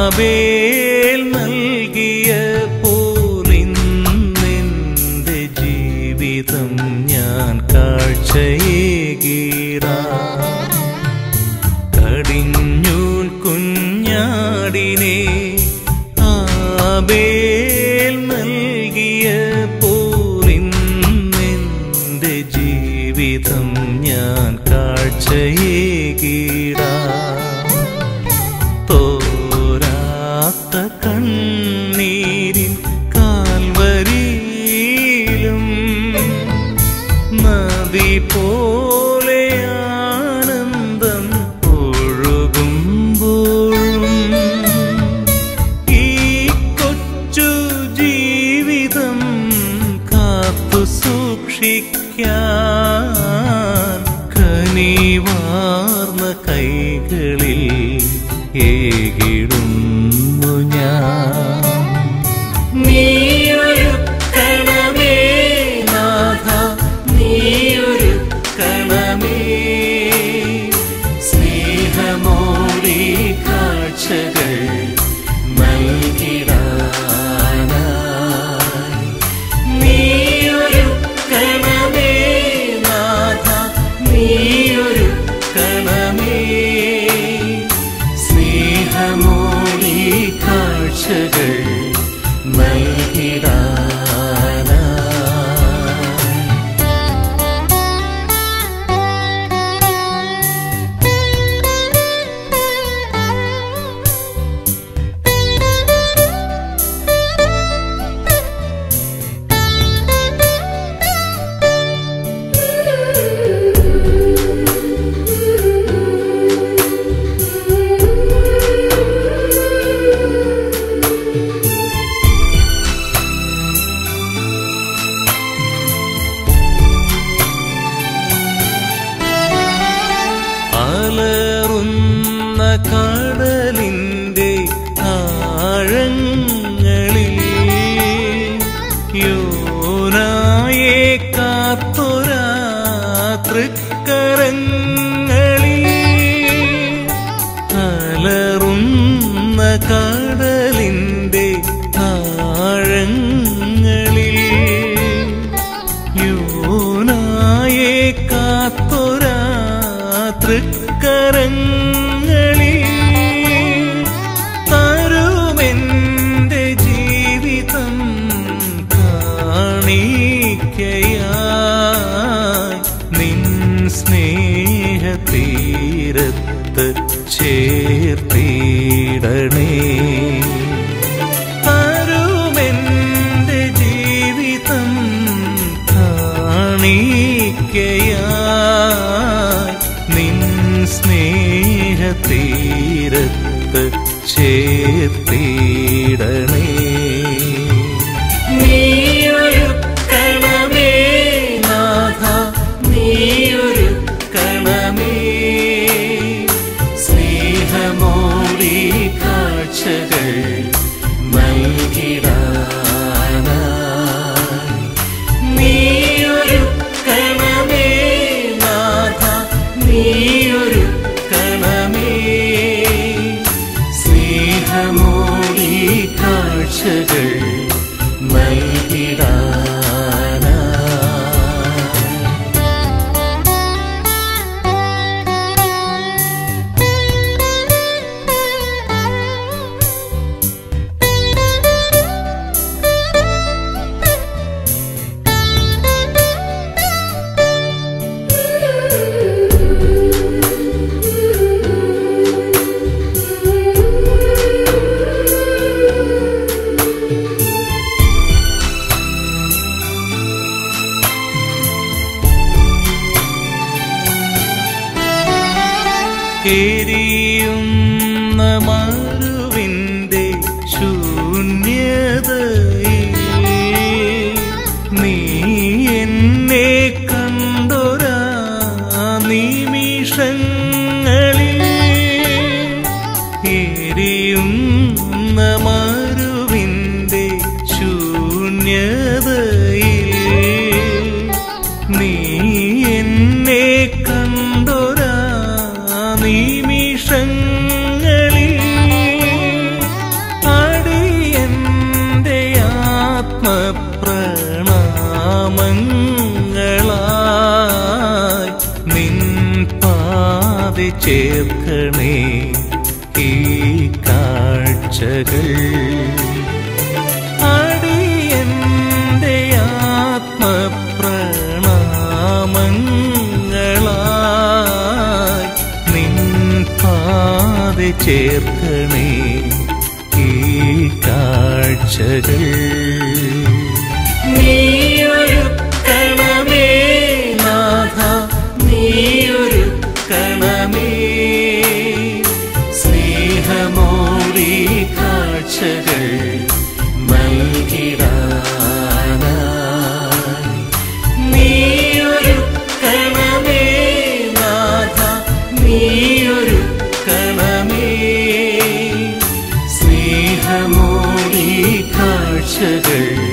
ആബേൽ നൽകിയ പോലിന്നെന്റെ ജീവിതം ഞാൻ കാഴ്ചയേകീറാം കടിഞ്ഞൂൽ കുഞ്ഞാടിനെ ആബേൽ നൽകിയ പോലിന്നെന്റെ ജീവിതം ഞാൻ കാഴ്ചയേകീടാം തോരാത്ത കണ്ണീരിൻ കാൽവരിയിലും നദി പോലെ ആനന്ദം ഒഴുകുമ്പോഴും ഈ കൊച്ചു ജീവിതം കാത്തു സൂക്ഷിക്കാൻ കനിവാർന്ന കൈകളിൽ ഏകിടുന്നു ഞാൻ നീയൊരുക്കണമേ നാഥ നീയൊരുക്കണമേ സ്നേഹമോടി കാഴ്ചകൾ നൽകിടാനായി നീയൊരുക്കണമേ നാഥ നീയൊരുക്കണമേ സ്നേഹമോടി കാഴ്ചകൾ നൽകിടാനായി അലറുന്ന കടലിന്റെ ആഴങ്ങളിൽ യോനായെ കാത്തൊരാ തൃക്കരങ്ങളിൽ അലറുന്ന കടലിന്റെ ആഴങ്ങളിൽ യോനായെ കാത്തൊരാ തൃക്കരങ്ങളിൽ തരുമെന്റെ ജീവിതം കാണിക്കയായി നിൻ സ്നേഹതീരത്ത് ചേർത്തിടണേ തരുമെന്റെ ജീവിതം കാണിക്കയായി നിൻ സ്നേഹതീരത്ത് ചേർത്തിടണേ നീയൊരുക്കണമേ നാഥ നീയൊരുക്കണമേ സ്നേഹമോടി കാഴ്ചകൾ നൽകിടാനായി നീയൊരുക്കണമേ നാഥ നീയൊരുക്കണമേ സ്നേഹമോടി കാഴ്ചകൾ നൽകിടാനായി എരിയുന്ന മരുവിൻ്റെ ശൂന്യതയിൽ നീ എന്നെ കണ്ടൊരാ നിമിഷങ്ങളിൽ എരിയുന്ന മരുവിൻ്റെ ശൂന്യതയിൽ നീ എന്നെ കണ്ടൊരാ നിമിഷങ്ങളിൽ ചേർക്കണേ ഈ കാഴ്ചകൾ അടിയന്റെ ആത്മപ്രണാമങ്ങളായി നിൻ പാത ചേർക്കണേ ഈ കാഴ്ചകൾ നീയൊരുക്കണമേ നാഥ നീയൊരുക്കണമേ സ്നേഹമോടി കാഴ്ചകൾ നൽകിടാനായി നീയൊരുക്കണമേ നാഥ നീയൊരുക്കണമേ സ്നേഹമോടി കാഴ്ചകൾ